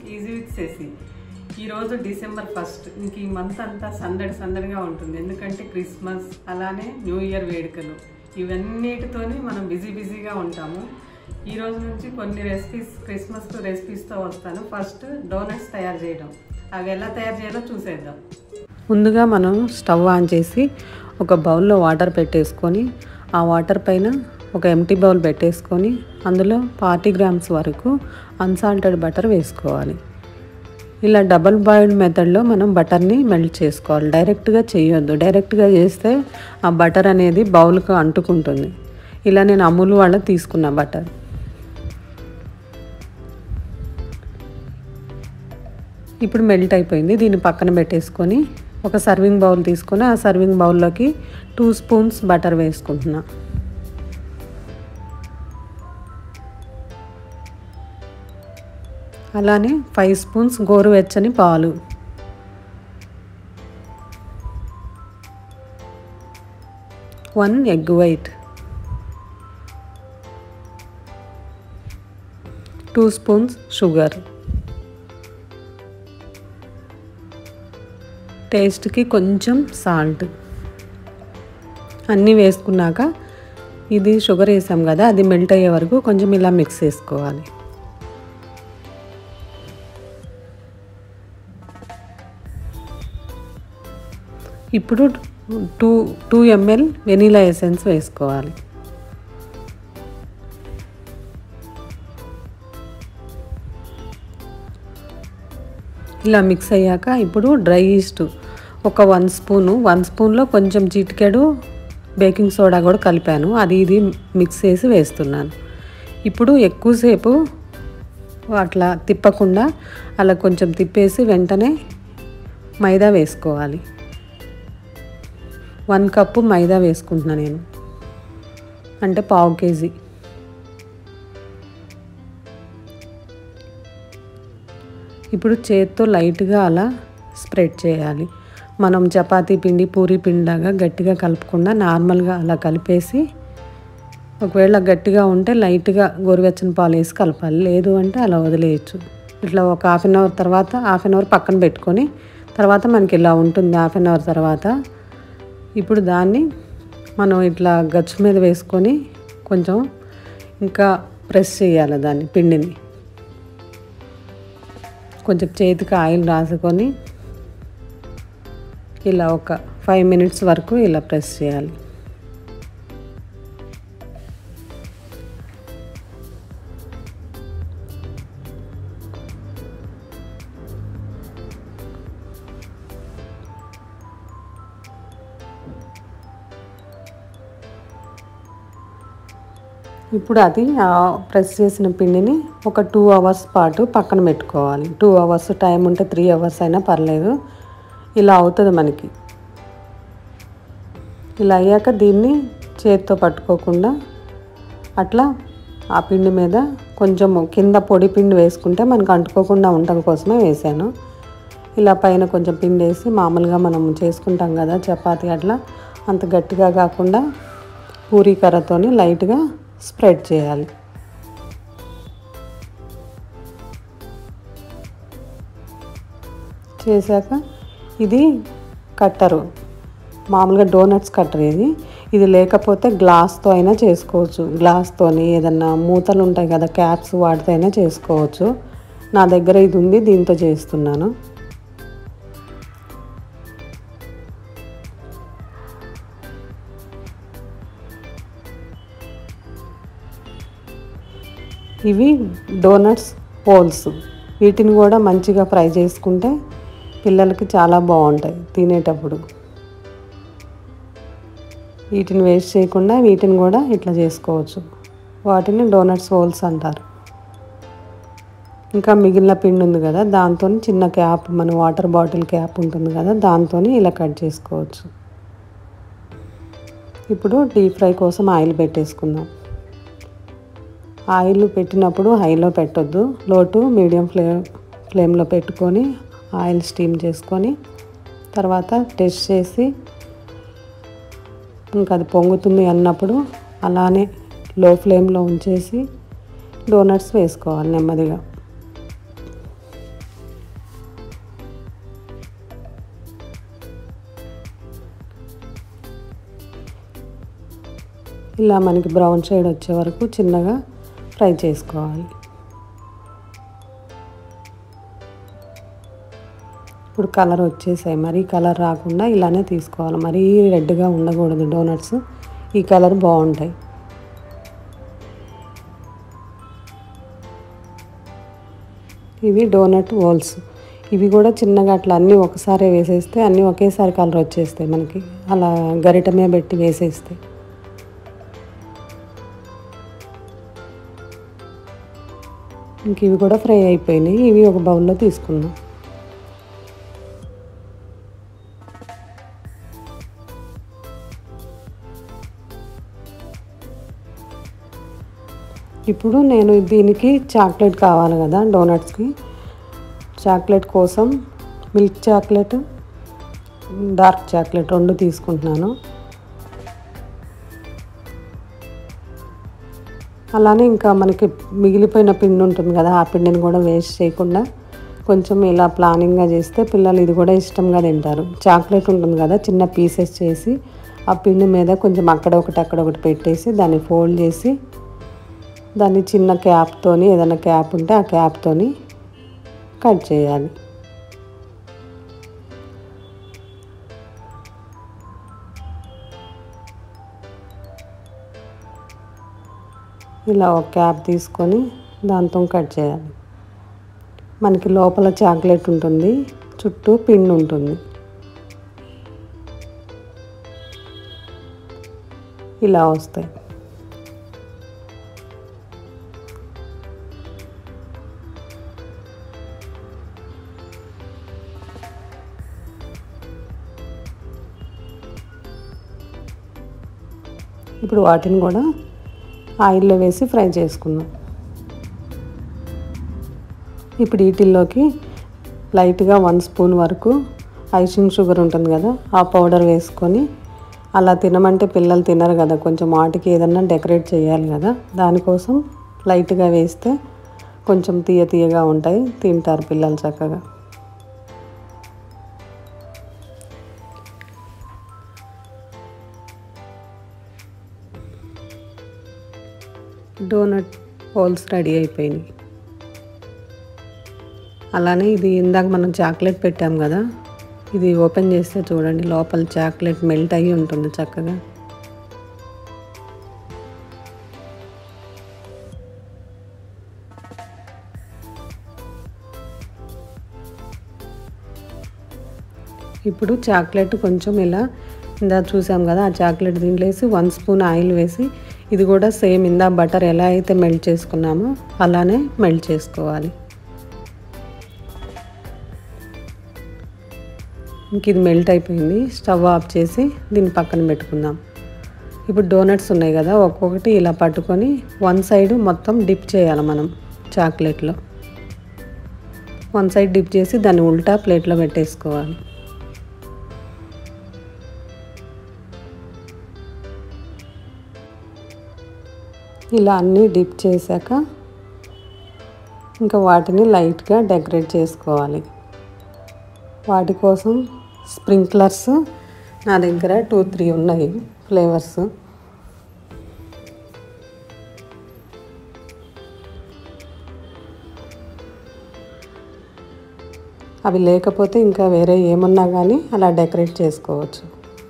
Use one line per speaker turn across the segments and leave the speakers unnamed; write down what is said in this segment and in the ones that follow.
easy with చేసి ఈరోజు December first ఇంక ఈ మంత్ అంతా సందడి సందడిగా ఉంటుంది ఎందుకంటే క్రిస్మస్ అలానే న్యూ ఇయర్ వేడుకలు ఇవన్నిటితోని మనం బిజీ బిజీగా ఉంటాము ఈ రోజు నుంచి కొన్ని రెసిపీస్ క్రిస్మస్ రెసిపీస్తో వస్తాను ఫస్ట్ డోనట్స్ తయారు చేయడం అవి ఎలా తయారు చేయాలో చూసేద్దాం ముందుగా మనం స్టవ్ ఆన్ చేసి ఒక బౌల్లో వాటర్ పెట్టేసుకొని ఆ వాటర్ పైన ఒక ఎంటీ బౌల్ పెట్టేసుకొని అందులో ఫార్టీ గ్రామ్స్ వరకు అన్సాల్టెడ్ బటర్ వేసుకోవాలి ఇలా డబల్ బాయిల్డ్ మెథడ్లో మనం బటర్ని మెల్ట్ చేసుకోవాలి డైరెక్ట్గా చేయొద్దు డైరెక్ట్గా చేస్తే ఆ బటర్ అనేది బౌల్కి అంటుకుంటుంది ఇలా నేను అమూల్ వాళ్ళ తీసుకున్న బటర్ ఇప్పుడు మెల్ట్ అయిపోయింది దీన్ని పక్కన పెట్టేసుకొని ఒక సర్వింగ్ బౌల్ తీసుకొని ఆ సర్వింగ్ బౌల్లోకి టూ స్పూన్స్ బటర్ వేసుకుంటున్నా అలానే ఫైవ్ స్పూన్స్ గోరువెచ్చని పాలు one egg white two spoons sugar టేస్ట్కి కొంచెం సాల్ట్ అన్నీ వేసుకున్నాక ఇది షుగర్ వేసాం కదా అది మెల్ట్ అయ్యే వరకు కొంచెం ఇలా మిక్స్ చేసుకోవాలి ఇప్పుడు two two ML vanilla essence వేసుకోవాలి ఇలా మిక్స్ అయ్యాక ఇప్పుడు డ్రై ఈస్ట్ ఒక వన్ స్పూను వన్ స్పూన్లో కొంచెం చిటికెడు బేకింగ్ సోడా కూడా కలిపాను అది ఇది మిక్స్ చేసి వేస్తున్నాను ఇప్పుడు ఎక్కువసేపు అట్లా తిప్పకుండా అలా కొంచెం తిప్పేసి వెంటనే మైదా వేసుకోవాలి వన్ కప్పు మైదా వేసుకుంటున్నా నేను అంటే పావు కేజీ ఇప్పుడు చేత్తో లైట్గా అలా స్ప్రెడ్ చేయాలి మనం చపాతీ పిండి పూరి పిండి లాగా గట్టిగా కలపకుండా నార్మల్గా అలా కలిపేసి ఒకవేళ గట్టిగా ఉంటే లైట్గా గోరువెచ్చని పాలు వేసి కలపాలి లేదు అంటే అలా వదిలేయచ్చు ఇట్లా ఒక హాఫ్ అన్ అవర్ తర్వాత హాఫ్ అన్ అవర్ పక్కన పెట్టుకొని తర్వాత మనకి ఇలా ఉంటుంది హాఫ్ అన్ అవర్ తర్వాత ఇప్పుడు దాన్ని మనం ఇట్లా గచ్చు మీద వేసుకొని కొంచెం ఇంకా ప్రెస్ చేయాలి దాన్ని పిండిని కొంచెం చేతికి ఆయిల్ రాసుకొని ఇలా ఒక ఫైవ్ మినిట్స్ వరకు ఇలా ప్రెస్ చేయాలి ఇప్పుడు అది ప్రెస్ చేసిన పిండిని ఒక టూ అవర్స్ పాటు పక్కన పెట్టుకోవాలి టూ అవర్స్ టైం ఉంటే త్రీ అవర్స్ అయినా పర్లేదు ఇలా అవుతుంది మనకి ఇలా అయ్యాక దీన్ని చేతితో పట్టుకోకుండా అట్లా ఆ పిండి మీద కొంచెం కింద పొడి పిండి వేసుకుంటే మనకు అంటుకోకుండా ఉండటం కోసమే వేసాను ఇలా పైన కొంచెం పిండి వేసి మామూలుగా మనం చేసుకుంటాం కదా చపాతీ అట్లా అంత గట్టిగా కాకుండా పూరీ కర్రతోని లైట్గా స్ప్రెడ్ చేయాలి చేశాక ఇది కట్టరు మామూలుగా డోనట్స్ కట్టర్ ఇది ఇది లేకపోతే గ్లాస్తో అయినా చేసుకోవచ్చు గ్లాస్తోని ఏదన్నా మూతలు ఉంటాయి కదా క్యాప్స్ వాటితో అయినా చేసుకోవచ్చు నా దగ్గర ఇది ఉంది దీంతో చేస్తున్నాను ఇవి డోనట్స్ హోల్స్ వీటిని కూడా మంచిగా ఫ్రై చేసుకుంటే పిల్లలకి చాలా బాగుంటాయి తినేటప్పుడు వీటిని వేస్ట్ చేయకుండా వీటిని కూడా ఇట్లా చేసుకోవచ్చు వాటిని డోనట్స్ హోల్స్ అంటారు ఇంకా మిగిలిన పిండి ఉంది కదా దాంతో చిన్న క్యాప్ మన వాటర్ బాటిల్ క్యాప్ ఉంటుంది కదా దాంతో ఇలా కట్ చేసుకోవచ్చు ఇప్పుడు డీప్ ఫ్రై కోసం ఆయిల్ పెట్టేసుకుందాం ఆయిల్ పెట్టినప్పుడు హైలో పెట్టొద్దు లో టు మీడియం ఫ్లేమ్ ఫ్లేమ్లో పెట్టుకొని ఆయిల్ స్టీమ్ చేసుకొని తర్వాత టెస్ట్ చేసి ఇంకా అది పొంగుతుంది అన్నప్పుడు అలానే లో ఫ్లేమ్లో ఉంచేసి డోనట్స్ వేసుకోవాలి నెమ్మదిగా ఇలా మనకి బ్రౌన్ షేడ్ వచ్చే వరకు చిన్నగా ఫ్రై చేసుకోవాలి ఇప్పుడు కలర్ వచ్చేసాయి మరీ కలర్ రాకుండా ఇలానే తీసుకోవాలి మరీ రెడ్గా ఉండకూడదు డోనట్స్ ఈ కలర్ బాగుంటాయి ఇవి డోనట్ హోల్స్ ఇవి కూడా చిన్నగా అట్లా అన్నీ ఒకసారి వేసేస్తే అన్నీ ఒకేసారి కలర్ వచ్చేస్తాయి మనకి అలా గరిట మీద పెట్టి వేసేస్తే ఇంక ఇవి కూడా ఫ్రై అయిపోయినాయి ఇవి ఒక బౌల్లో తీసుకుందాం ఇప్పుడు నేను దీనికి చాక్లెట్ కావాలి కదా డోనట్స్కి చాక్లెట్ కోసం మిల్క్ చాక్లెట్ డార్క్ చాక్లెట్ రెండు తీసుకుంటున్నాను అలానే ఇంకా మనకి మిగిలిపోయిన పిండి ఉంటుంది కదా ఆ పిండిని కూడా వేస్ట్ చేయకుండా కొంచెం ఇలా ప్లానింగ్గా చేస్తే పిల్లలు ఇది కూడా ఇష్టంగా తింటారు చాక్లెట్ ఉంటుంది కదా చిన్న పీసెస్ చేసి ఆ పిండి మీద కొంచెం అక్కడ ఒకటి అక్కడ ఒకటి పెట్టేసి దాన్ని ఫోల్డ్ చేసి దాన్ని చిన్న క్యాప్తోని ఏదైనా క్యాప్ ఉంటే ఆ క్యాప్తోని కట్ చేయాలి ఇలా ఒక క్యాప్ తీసుకొని దాంతో కట్ చేయాలి మనకి లోపల చాక్లెట్ ఉంటుంది చుట్టూ పిండి ఉంటుంది ఇలా వస్తాయి ఇప్పుడు వాటిని కూడా ఆయిల్లో వేసి ఫ్రై చేసుకుందాం ఇప్పుడు వీటిల్లోకి లైట్గా వన్ స్పూన్ వరకు ఐసింగ్ షుగర్ ఉంటుంది కదా ఆ పౌడర్ వేసుకొని అలా తినమంటే పిల్లలు తినరు కదా కొంచెం వాటికి ఏదన్నా డెకరేట్ చేయాలి కదా దానికోసం లైట్గా వేస్తే కొంచెం తీయ తీయగా ఉంటాయి తింటారు పిల్లలు చక్కగా డోనట్ హోల్స్ రెడీ అయిపోయినాయి అలానే ఇది ఇందాక మనం చాక్లెట్ పెట్టాం కదా ఇది ఓపెన్ చేస్తే చూడండి లోపల చాక్లెట్ మెల్ట్ అయ్యి ఉంటుంది చక్కగా ఇప్పుడు చాక్లెట్ కొంచెం ఇలా ఇందా చూసాం కదా ఆ చాక్లెట్ దీంట్లో వేసి వన్ స్పూన్ ఆయిల్ వేసి ఇది కూడా సేమ్ ఇందా బటర్ ఎలా అయితే మెల్ట్ చేసుకున్నామో అలానే మెల్ట్ చేసుకోవాలి ఇంక ఇది మెల్ట్ అయిపోయింది స్టవ్ ఆఫ్ చేసి దీన్ని పక్కన పెట్టుకుందాం ఇప్పుడు డోనట్స్ ఉన్నాయి కదా ఒక్కొక్కటి ఇలా పట్టుకొని వన్ సైడ్ మొత్తం డిప్ చేయాలి మనం చాక్లెట్లో వన్ సైడ్ డిప్ చేసి దాన్ని ఉల్టా ప్లేట్లో పెట్టేసుకోవాలి ఇలా అన్నీ డిప్ చేశాక ఇంకా వాటిని లైట్గా డెకరేట్ చేసుకోవాలి వాటి కోసం స్ప్రింక్లర్స్ నా దగ్గర టూ త్రీ ఉన్నాయి ఫ్లేవర్స్ అవి లేకపోతే ఇంకా వేరే ఏమన్నా కానీ అలా డెకరేట్ చేసుకోవచ్చు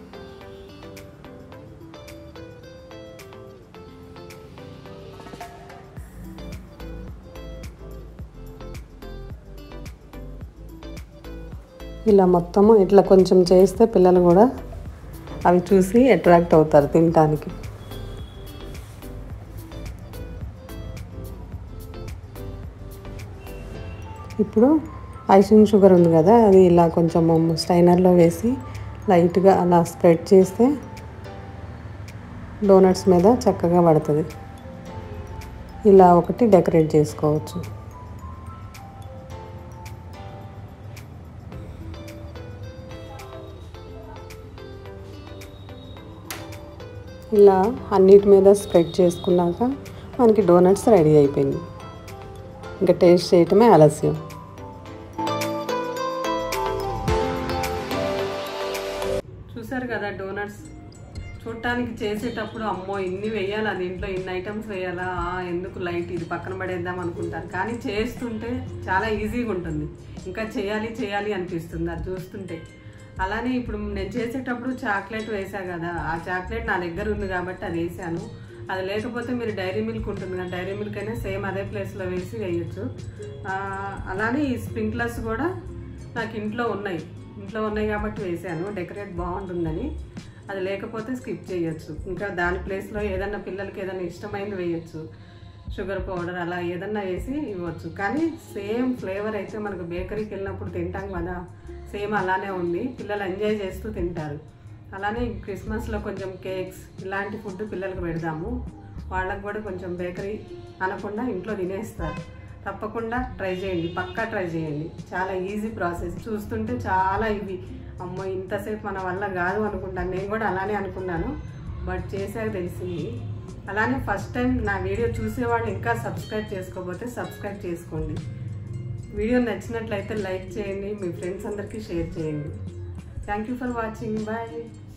ఇలా మొత్తము ఇట్లా కొంచెం చేస్తే పిల్లలు కూడా అవి చూసి అట్రాక్ట్ అవుతారు తినటానికి ఇప్పుడు ఐసింగ్ షుగర్ ఉంది కదా అది ఇలా కొంచెం స్టైనర్లో వేసి లైట్గా అలా స్ప్రెడ్ చేస్తే డోనట్స్ మీద చక్కగా పడుతుంది ఇలా ఒకటి డెకరేట్ చేసుకోవచ్చు ఇలా అన్నిటి మీద స్ప్రెడ్ చేసుకున్నాక మనకి డోనట్స్ రెడీ అయిపోయింది ఇంకా టేస్ట్ చేయటమే ఆలస్యం చూసారు కదా డోనట్స్ చూడటానికి చేసేటప్పుడు అమ్మో ఇన్ని వేయాలా దీంట్లో ఇన్ని ఐటమ్స్ వేయాలా ఆ, ఎందుకు లైట్ ఇది పక్కన పడేద్దాం అనుకుంటారు కానీ చేస్తుంటే చాలా ఈజీగా ఉంటుంది ఇంకా చేయాలి చేయాలి అనిపిస్తుంది అది చూస్తుంటే అలానే ఇప్పుడు నేను చేసేటప్పుడు చాక్లెట్ వేసా కదా ఆ చాక్లెట్ నా దగ్గర ఉంది కాబట్టి అది వేసాను అది లేకపోతే మీరు డైరీ మిల్క్ ఉంటుంది కదా డైరీ మిల్క్ అయినా సేమ్ అదే ప్లేస్లో వేసి వేయచ్చు ఆ, అలానే ఈ స్ప్రింక్లర్స్ కూడా నాకు ఇంట్లో ఉన్నాయి ఇంట్లో ఉన్నాయి కాబట్టి వేసాను డెకరేట్ బాగుంటుందని అది లేకపోతే స్కిప్ చేయొచ్చు ఇంకా దాని ప్లేస్లో ఏదన్నా పిల్లలకి ఏదైనా ఇష్టమైనది వేయచ్చు షుగర్ పౌడర్ అలా ఏదన్నా వేసి ఇవ్వచ్చు కానీ సేమ్ ఫ్లేవర్ అయితే మనకు బేకరీకి వెళ్ళినప్పుడు తింటాం కదా సేమ్ అలానే ఉంది పిల్లలు ఎంజాయ్ చేస్తూ తింటారు అలానే క్రిస్మస్లో కొంచెం కేక్స్ ఇలాంటి ఫుడ్ పిల్లలకు పెడదాము వాళ్ళకు కూడా కొంచెం బేకరీ అనకుండా ఇంట్లో తినేస్తారు తప్పకుండా ట్రై చేయండి పక్కా ట్రై చేయండి చాలా ఈజీ ప్రాసెస్ చూస్తుంటే చాలా ఇవి అమ్మో ఇంతసేపు మన వల్ల కాదు అనుకుంటాను నేను కూడా అలానే అనుకున్నాను బట్ చేశాక తెలిసింది అలానే ఫస్ట్ టైం నా వీడియో చూసేవాళ్ళు ఇంకా సబ్స్క్రైబ్ చేసుకోకపోతే సబ్స్క్రైబ్ చేసుకోండి వీడియో నచ్చినట్లయితే లైక్ చేయండి మీ ఫ్రెండ్స్ అందరికీ షేర్ చేయండి thank you for watching bye